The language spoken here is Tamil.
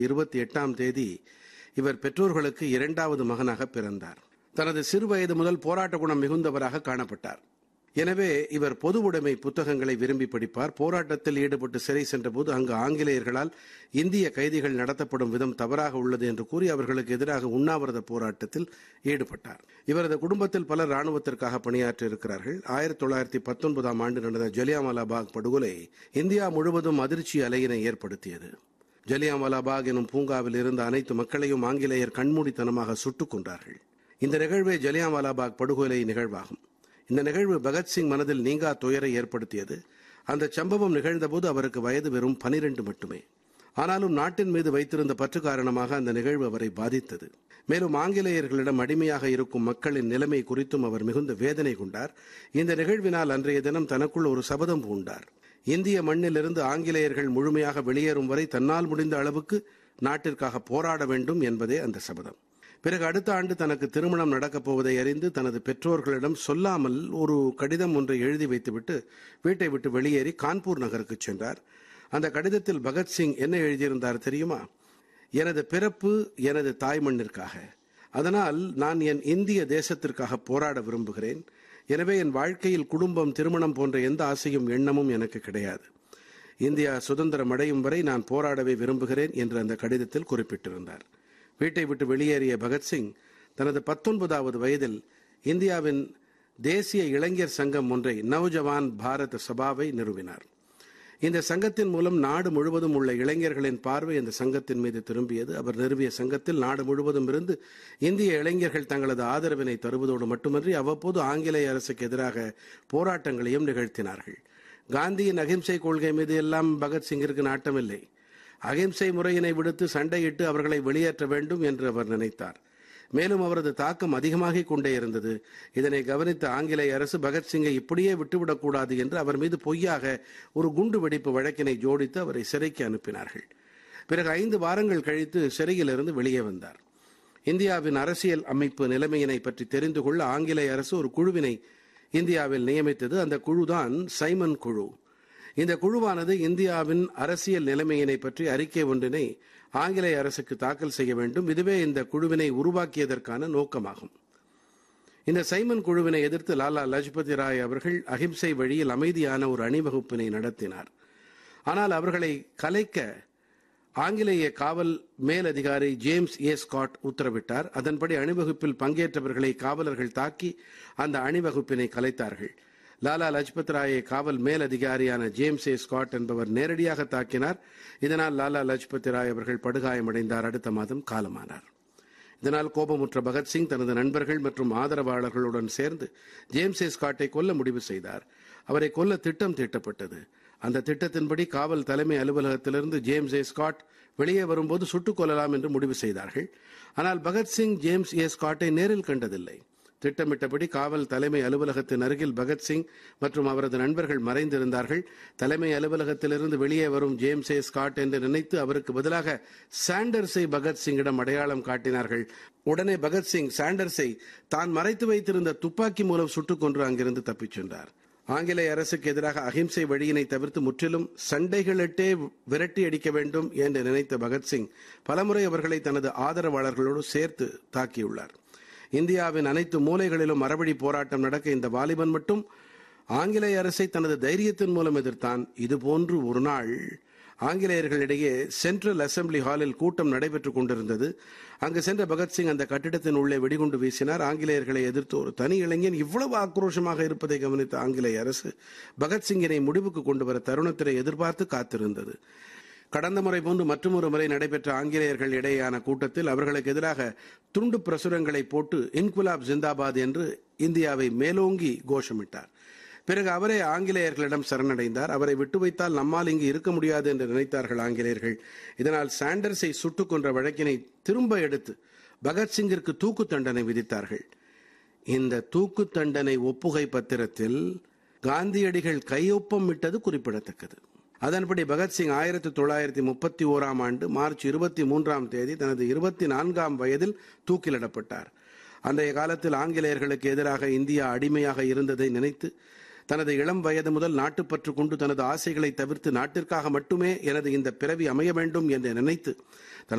இருபத்தி எட்டாம் தேதி இவர் பெற்றோர்களுக்கு இரண்டாவது மகனாக பிறந்தார் தனது சிறு வயது முதல் போராட்ட குணம் மிகுந்தவராக காணப்பட்டார் எனவே இவர் பொது உடைமை புத்தகங்களை விரும்பி படிப்பார் போராட்டத்தில் ஈடுபட்டு சிறை சென்றபோது அங்கு ஆங்கிலேயர்களால் இந்திய கைதிகள் நடத்தப்படும் விதம் தவறாக உள்ளது என்று கூறி அவர்களுக்கு எதிராக உண்ணாவிரத போராட்டத்தில் ஈடுபட்டார் இவரது குடும்பத்தில் பலர் ராணுவத்திற்காக பணியாற்றி இருக்கிறார்கள் ஆயிரத்தி தொள்ளாயிரத்தி பத்தொன்பதாம் ஆண்டு நடந்த ஜலியாவாலா பாக் படுகொலை இந்தியா முழுவதும் அதிர்ச்சி அலையினை ஏற்படுத்தியது ஜலியாவாலா பாக் எனும் பூங்காவில் இருந்த அனைத்து மக்களையும் ஆங்கிலேயர் கண்மூடித்தனமாக சுட்டுக் கொன்றார்கள் இந்த நிகழ்வே ஜலியாவாலா பாக் படுகொலை நிகழ்வாகும் இந்த நிகழ்வு பகத்சிங் மனதில் நீங்கா துயரை ஏற்படுத்தியது அந்த சம்பவம் நிகழ்ந்தபோது அவருக்கு வயது வெறும் பனிரெண்டு மட்டுமே ஆனாலும் நாட்டின் மீது வைத்திருந்த பற்று காரணமாக அந்த நிகழ்வு அவரை பாதித்தது மேலும் ஆங்கிலேயர்களிடம் அடிமையாக இருக்கும் மக்களின் நிலைமை குறித்தும் அவர் மிகுந்த வேதனை கொண்டார் இந்த நிகழ்வினால் அன்றைய தினம் தனக்குள் ஒரு சபதம் பூண்டார் இந்திய மண்ணிலிருந்து ஆங்கிலேயர்கள் முழுமையாக வெளியேறும் வரை தன்னால் முடிந்த அளவுக்கு நாட்டிற்காக போராட வேண்டும் என்பதே அந்த சபதம் பிறகு அடுத்த ஆண்டு தனக்கு திருமணம் நடக்கப் போவதை அறிந்து தனது பெற்றோர்களிடம் சொல்லாமல் ஒரு கடிதம் ஒன்றை எழுதி வைத்துவிட்டு வீட்டை விட்டு வெளியேறி கான்பூர் நகருக்கு சென்றார் அந்த கடிதத்தில் பகத்சிங் என்ன எழுதியிருந்தார் தெரியுமா எனது பிறப்பு எனது தாய் மண்ணிற்காக அதனால் நான் என் இந்திய தேசத்திற்காக போராட விரும்புகிறேன் எனவே என் வாழ்க்கையில் குடும்பம் திருமணம் போன்ற எந்த ஆசையும் எண்ணமும் எனக்கு கிடையாது இந்தியா சுதந்திரம் அடையும் வரை நான் போராடவே விரும்புகிறேன் என்று அந்த கடிதத்தில் குறிப்பிட்டிருந்தார் வீட்டை விட்டு வெளியேறிய பகத்சிங் தனது பத்தொன்பதாவது வயதில் இந்தியாவின் தேசிய இளைஞர் சங்கம் ஒன்றை நவ்ஜவான் பாரத் சபாவை நிறுவினார் இந்த சங்கத்தின் மூலம் நாடு முழுவதும் உள்ள இளைஞர்களின் பார்வை இந்த சங்கத்தின் மீது திரும்பியது அவர் நிறுவிய சங்கத்தில் நாடு முழுவதும் இருந்து இந்திய இளைஞர்கள் தங்களது ஆதரவினை தருவதோடு மட்டுமன்றி அவ்வப்போது ஆங்கிலேய அரசுக்கு எதிராக போராட்டங்களையும் நிகழ்த்தினார்கள் காந்தியின் அகிம்சை கொள்கை மீது எல்லாம் பகத்சிங்கிற்கு நாட்டமில்லை அகிம்சை முறையினை விடுத்து சண்டையிட்டு அவர்களை வெளியேற்ற வேண்டும் என்று அவர் நினைத்தார் மேலும் அவரது தாக்கம் அதிகமாகிக் கொண்டே இருந்தது இதனை கவனித்த ஆங்கிலேய அரசு பகத்சிங்கை இப்படியே விட்டுவிடக்கூடாது என்று அவர் மீது பொய்யாக ஒரு குண்டு வெடிப்பு வழக்கினை ஜோடித்து அவரை சிறைக்கு அனுப்பினார்கள் பிறகு ஐந்து வாரங்கள் கழித்து சிறையிலிருந்து வெளியே வந்தார் இந்தியாவின் அரசியல் அமைப்பு நிலைமையினை பற்றி தெரிந்து கொள்ள ஆங்கிலேய அரசு ஒரு குழுவினை இந்தியாவில் நியமித்தது அந்த குழுதான் சைமன் குழு இந்த குழுவானது இந்தியாவின் அரசியல் நிலைமையினை பற்றி அறிக்கை ஒன்றினை ஆங்கிலேய அரசுக்கு தாக்கல் செய்ய வேண்டும் இதுவே இந்த குழுவினை உருவாக்கியதற்கான நோக்கமாகும் இந்த சைமன் குழுவினை எதிர்த்து லாலா லஜ்பதி ராய் அவர்கள் அகிம்சை வழியில் அமைதியான ஒரு அணிவகுப்பினை நடத்தினார் ஆனால் அவர்களை கலைக்க ஆங்கிலேய காவல் மேலதிகாரி ஜேம்ஸ் ஏ ஸ்காட் உத்தரவிட்டார் அதன்படி அணிவகுப்பில் பங்கேற்றவர்களை காவலர்கள் தாக்கி அந்த அணிவகுப்பினை கலைத்தார்கள் லாலா லஜ்பத் ராயை காவல் மேலதிகாரியான ஜேம்ஸ் ஏ ஸ்காட் என்பவர் நேரடியாக தாக்கினார் இதனால் லாலா லஜ்பத் ராய் அவர்கள் படுகாயமடைந்தார் அடுத்த மாதம் காலமானார் இதனால் கோபமுற்ற பகத்சிங் தனது நண்பர்கள் மற்றும் ஆதரவாளர்களுடன் சேர்ந்து ஜேம்ஸ் ஏ ஸ்காட்டை கொல்ல முடிவு செய்தார் அவரை கொல்ல திட்டம் தீட்டப்பட்டது அந்த திட்டத்தின்படி காவல் தலைமை அலுவலகத்திலிருந்து ஜேம்ஸ் ஏ ஸ்காட் வெளியே வரும்போது சுட்டுக் கொல்லலாம் என்று முடிவு செய்தார்கள் ஆனால் பகத்சிங் ஜேம்ஸ் ஏ ஸ்காட்டை நேரில் கண்டதில்லை திட்டமிட்டபடி காவல் தலைமை அலுவலகத்தின் அருகில் பகத்சிங் மற்றும் அவரது நண்பர்கள் மறைந்திருந்தார்கள் தலைமை அலுவலகத்திலிருந்து வெளியே வரும் ஜேம்ஸ் ஏ ஸ்காட் என்று நினைத்து அவருக்கு பதிலாக சாண்டர்ஸை பகத்சிங்கிடம் அடையாளம் காட்டினார்கள் உடனே பகத்சிங் சாண்டர்ஸை தான் மறைத்து வைத்திருந்த துப்பாக்கி மூலம் சுட்டுக் கொன்று அங்கிருந்து தப்பிச் சென்றார் ஆங்கிலேய அரசுக்கு எதிராக அகிம்சை வழியினை தவிர்த்து முற்றிலும் சண்டைகளிட்டே விரட்டி அடிக்க வேண்டும் என்று நினைத்த பகத்சிங் பலமுறை அவர்களை தனது ஆதரவாளர்களோடு சேர்த்து தாக்கியுள்ளார் இந்தியாவின் அனைத்து மூலைகளிலும் மரபடி போராட்டம் நடக்க இந்த வாலிபன் மட்டும் ஆங்கிலேய அரசை தனது தைரியத்தின் மூலம் எதிர்த்தான் இதுபோன்று ஒரு நாள் ஆங்கிலேயர்களிடையே சென்ட்ரல் அசம்பிளி ஹாலில் கூட்டம் நடைபெற்றுக் கொண்டிருந்தது அங்கு சென்ற பகத்சிங் அந்த கட்டிடத்தின் உள்ளே வெடிகுண்டு வீசினார் ஆங்கிலேயர்களை எதிர்த்து ஒரு தனி இளைஞன் இவ்வளவு ஆக்ரோஷமாக இருப்பதை கவனித்த ஆங்கிலேய அரசு பகத்சிங்கினை முடிவுக்கு கொண்டு வர தருணத்தினை எதிர்பார்த்து காத்திருந்தது கடந்த முறை போன்று மற்றொரு முறை நடைபெற்ற ஆங்கிலேயர்கள் இடையேயான கூட்டத்தில் அவர்களுக்கு எதிராக துண்டு பிரசுரங்களை போட்டு இன்குலாப் ஜிந்தாபாத் என்று இந்தியாவை மேலோங்கி கோஷமிட்டார் பிறகு அவரே ஆங்கிலேயர்களிடம் சரணடைந்தார் அவரை விட்டு வைத்தால் நம்மால் இங்கு இருக்க முடியாது என்று நினைத்தார்கள் ஆங்கிலேயர்கள் இதனால் சாண்டர்ஸை சுட்டுக் கொன்ற வழக்கினை திரும்ப எடுத்து பகத்சிங்கிற்கு தூக்கு தண்டனை விதித்தார்கள் இந்த தூக்கு தண்டனை ஒப்புகை பத்திரத்தில் காந்தியடிகள் கையொப்பம் விட்டது குறிப்பிடத்தக்கது அதன்படி பகத்சிங் ஆயிரத்தி தொள்ளாயிரத்தி முப்பத்தி ஓராம் ஆண்டு மார்ச் இருபத்தி மூன்றாம் தேதி தனது இருபத்தி நான்காம் வயதில் தூக்கிலிடப்பட்டார் அன்றைய காலத்தில் ஆங்கிலேயர்களுக்கு எதிராக இந்தியா அடிமையாக இருந்ததை நினைத்து தனது இளம் வயது முதல் நாட்டுப்பற்று கொண்டு தனது ஆசைகளை தவிர்த்து நாட்டிற்காக மட்டுமே எனது இந்த பிறவி அமைய வேண்டும் என்று நினைத்து